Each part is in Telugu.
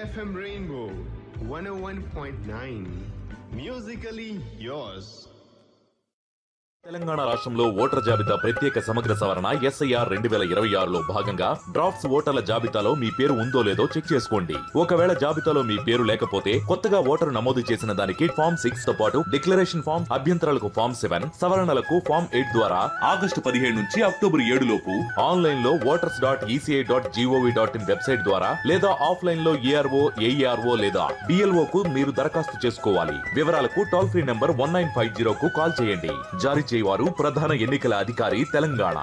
FM Rainbow 101.9. Musically yours. Telangana రాష్ట్రంలో ఓటర్ జాబితా ప్రత్యేక సమగ్ర సవరణ ఎస్ఐఆర్ రెండు వేల ఇరవై ఆరులో భాగంగా డ్రాఫ్ట్స్ ఓటర్ల జాబితాలో మీ పేరు ఉందో లేదో చెక్ చేసుకోండి ఒకవేళ జాబితాలో మీ పేరు లేకపోతే కొత్తగా ఓటరు నమోదు చేసిన దానికి ఫామ్ సిక్స్ తో పాటు డిక్లరేషన్ ఫామ్ అభ్యంతరాలకు ఫామ్ సెవెన్ సవరణలకు ఫామ్ ఎయిట్ ద్వారా ఆగస్టు పదిహేడు నుంచి అక్టోబర్ ఏడు లోపు ఆన్లైన్ లో voters dot ECI dot gov dot in website ద్వారా లేదా ఆఫ్లైన్ లో ఏఆర్ఓ ఏఈఆర్ఓ లేదా డిఎల్ఓ కు మీరు దరఖాస్తు చేసుకోవాలి వివరాలకు toll free number one nine five zero కు కాల్ చేయండి జారీ చేయవారు ప్రధాన ఎన్నికల అధికారి Telangana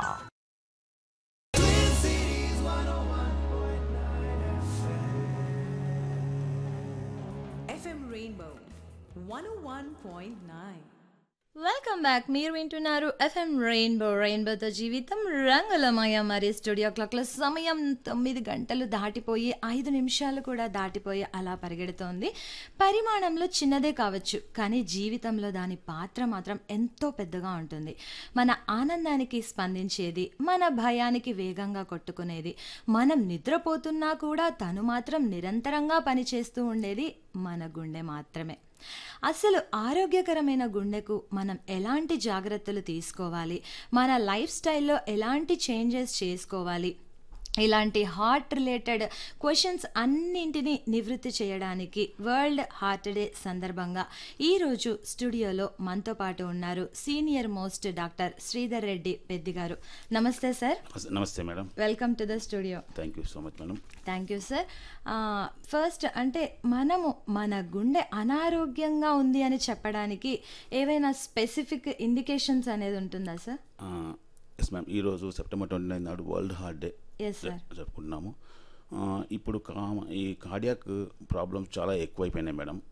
FM Rainbow 101.9. Welcome back మీరు వింటున్నారు ఎఫ్ఎం రెయిన్బో రెయిన్బోతో జీవితం రంగులమయ మరి స్టూడియో క్లాక్ల సమయం తొమ్మిది గంటలు దాటిపోయి ఐదు నిమిషాలు కూడా దాటిపోయి అలా పరిగెడుతోంది పరిమాణంలో చిన్నదే కావచ్చు కానీ జీవితంలో దాని పాత్ర మాత్రం ఎంతో పెద్దగా ఉంటుంది మన ఆనందానికి స్పందించేది మన భయానికి వేగంగా కొట్టుకునేది మనం నిద్రపోతున్నా కూడా తను మాత్రం నిరంతరంగా పనిచేస్తూ ఉండేది మన గుండె మాత్రమే అసలు ఆరోగ్యకరమైన గుండెకు మనం ఎలాంటి జాగ్రత్తలు తీసుకోవాలి మన లైఫ్ స్టైల్లో ఎలాంటి చేంజెస్ చేసుకోవాలి ఇలాంటి హార్ట్ రిలేటెడ్ క్వశ్చన్స్ అన్నింటినీ నివృత్తి చేయడానికి వరల్డ్ హార్ట్ డే సందర్భంగా ఈరోజు స్టూడియోలో మనతో పాటు ఉన్నారు senior most doctor Sridhar Reddy Peddi garu నమస్తే సార్ నమస్తే madam welcome to the studio thank you so much madam thank you sir first అంటే మనము మన గుండె అనారోగ్యంగా ఉంది అని చెప్పడానికి ఏవైనా స్పెసిఫిక్ ఇండికేషన్స్ అనేది ఉంటుందా సార్ ఎస్ మ్యామ్ ఈరోజు సెప్టెంబర్ ట్వంటీ నైన్ నాడు World Heart Day yes sir జరుపుకుంటున్నాము ఆ, ఇప్పుడు కా ఈ కార్డియాక్ ప్రాబ్లమ్స్ చాలా ఎక్కువైపోయినాయి మేడం